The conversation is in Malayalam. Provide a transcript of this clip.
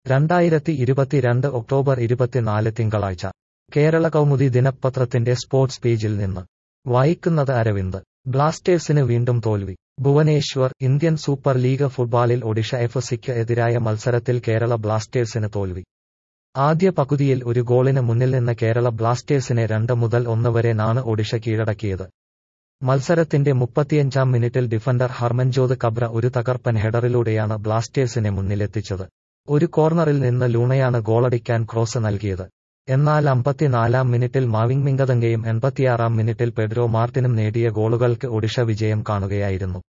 രണ്ടായിരത്തി ഇരുപത്തിരണ്ട് ഒക്ടോബർ ഇരുപത്തിനാല് തിങ്കളാഴ്ച കേരള കൗമുദി ദിനപത്രത്തിന്റെ സ്പോർട്സ് പേജിൽ നിന്ന് വായിക്കുന്നത് അരവിന്ദ് ബ്ലാസ്റ്റേഴ്സിന് വീണ്ടും തോൽവി ഭുവനേശ്വർ ഇന്ത്യൻ സൂപ്പർ ലീഗ് ഫുട്ബോളിൽ ഒഡിഷ എഫ് സിക്ക് എതിരായ മത്സരത്തിൽ കേരള ബ്ലാസ്റ്റേഴ്സിന് തോൽവി ആദ്യ പകുതിയിൽ ഒരു ഗോളിന് മുന്നിൽ നിന്ന് കേരള ബ്ലാസ്റ്റേഴ്സിനെ രണ്ട് മുതൽ ഒന്ന് വരെ നാണ് ഒഡിഷ കീഴടക്കിയത് മത്സരത്തിന്റെ മുപ്പത്തിയഞ്ചാം മിനിറ്റിൽ ഡിഫൻഡർ ഹർമൻജോത് കബ്ര ഒരു തകർപ്പൻ ഹെഡറിലൂടെയാണ് ബ്ലാസ്റ്റേഴ്സിനെ മുന്നിലെത്തിച്ചത് ഒരു കോർണറിൽ നിന്ന് ലൂണയാണ് ഗോളടിക്കാൻ ക്രോസ് നൽകിയത് എന്നാൽ അമ്പത്തിനാലാം മിനിറ്റിൽ മാവിങ് മിങ്കതങ്കയും എൺപത്തിയാറാം മിനിറ്റിൽ പെഡ്രോ മാർട്ടിനും നേടിയ ഗോളുകൾക്ക് ഒഡിഷ വിജയം കാണുകയായിരുന്നു